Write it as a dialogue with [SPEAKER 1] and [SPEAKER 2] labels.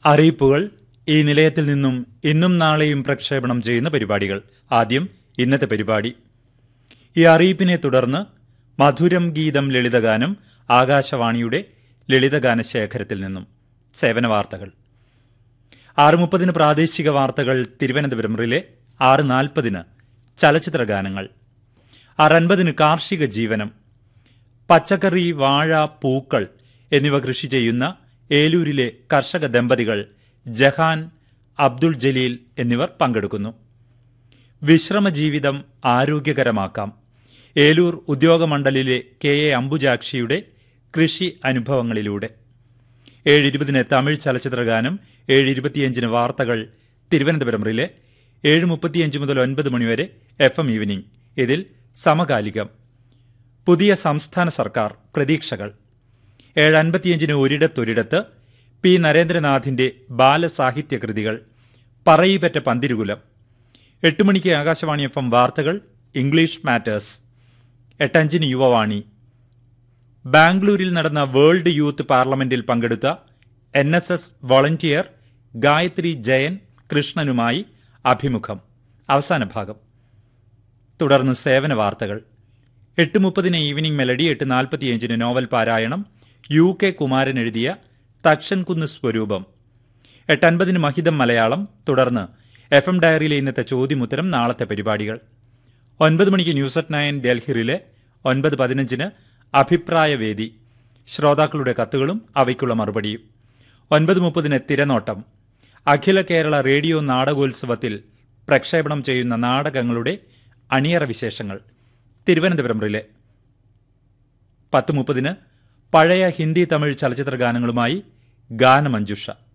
[SPEAKER 1] അറിയിപ്പുകൾ ഈ നിലയത്തിൽ നിന്നും ഇന്നും നാളെയും പ്രക്ഷേപണം ചെയ്യുന്ന പരിപാടികൾ ആദ്യം ഇന്നത്തെ പരിപാടി ഈ അറിയിപ്പിനെ തുടർന്ന് മധുരം ഗീതം ലളിതഗാനം ആകാശവാണിയുടെ ലളിതഗാന ശേഖരത്തിൽ നിന്നും സേവന വാർത്തകൾ ആറ് മുപ്പതിന് പ്രാദേശിക വാർത്തകൾ തിരുവനന്തപുരം റിലെ ആറ് നാൽപ്പതിന് ചലച്ചിത്ര ഗാനങ്ങൾ ആറ് അൻപതിന് കാർഷിക ജീവനം പച്ചക്കറി വാഴ പൂക്കൾ എന്നിവ കൃഷി ചെയ്യുന്ന ഏലൂരിലെ കർഷക ദമ്പതികൾ ജഹാൻ അബ്ദുൾ ജലീൽ എന്നിവർ പങ്കെടുക്കുന്നു വിശ്രമജീവിതം ആരോഗ്യകരമാക്കാം ഏലൂർ ഉദ്യോഗമണ്ഡലിലെ കെ എ അംബുജാക്ഷിയുടെ കൃഷി അനുഭവങ്ങളിലൂടെ ഏഴ് ഇരുപതിന് തമിഴ് ചലച്ചിത്ര ഗാനം ഏഴ് ഇരുപത്തിയഞ്ചിന് വാർത്തകൾ തിരുവനന്തപുരം റിലെ ഏഴ് മുപ്പത്തിയഞ്ച് മുതൽ ഒൻപത് മണിവരെ എഫ് എം ഈവനിംഗ് ഇതിൽ സമകാലികം പുതിയ സംസ്ഥാന സർക്കാർ പ്രതീക്ഷകൾ ഏഴ് അൻപത്തിയഞ്ചിന് ഒരിടത്തൊരിടത്ത് പി നരേന്ദ്രനാഥിന്റെ ബാലസാഹിത്യ കൃതികൾ പറയിപ്പറ്റ പന്തിരുകുലം എട്ട് മണിക്ക് ആകാശവാണി എഫ് എം വാർത്തകൾ ഇംഗ്ലീഷ് മാറ്റേഴ്സ് എട്ടഞ്ചിന് യുവവാണി ബാംഗ്ലൂരിൽ നടന്ന വേൾഡ് യൂത്ത് പാർലമെന്റിൽ പങ്കെടുത്ത N S S volunteer Gayathri Jayan കൃഷ്ണനുമായി അഭിമുഖം അവസാന ഭാഗം തുടർന്ന് സേവന വാർത്തകൾ എട്ട് മുപ്പതിന് ഈവനിംഗ് മെലഡി എട്ട് നാൽപ്പത്തിയഞ്ചിന് നോവൽ പാരായണം യു കെ കുമാരൻ എഴുതിയ തക്ഷൻകുന്ന് സ്വരൂപം എട്ടൻപതിന് മഹിതം മലയാളം തുടർന്ന് എഫ് എം ഡയറിയിലെ ഇന്നത്തെ ചോദ്യമുത്തരം നാളത്തെ പരിപാടികൾ ഒൻപത് മണിക്ക് ന്യൂസ് അറ്റ് നയൻ ഡൽഹിയിലെ ഒൻപത് പതിനഞ്ചിന് അഭിപ്രായവേദി ശ്രോതാക്കളുടെ കത്തുകളും അവയ്ക്കുള്ള മറുപടിയും ഒൻപത് മുപ്പതിന് തിരനോട്ടം അഖില കേരള റേഡിയോ നാടകോത്സവത്തിൽ പ്രക്ഷേപണം ചെയ്യുന്ന നാടകങ്ങളുടെ അണിയറ വിശേഷങ്ങൾ തിരുവനന്തപുരം റിലെ പത്ത് മുപ്പതിന് പഴയ ഹിന്ദി തമിഴ് ചലച്ചിത്ര ഗാനങ്ങളുമായി ഗാനമഞ്ജുഷ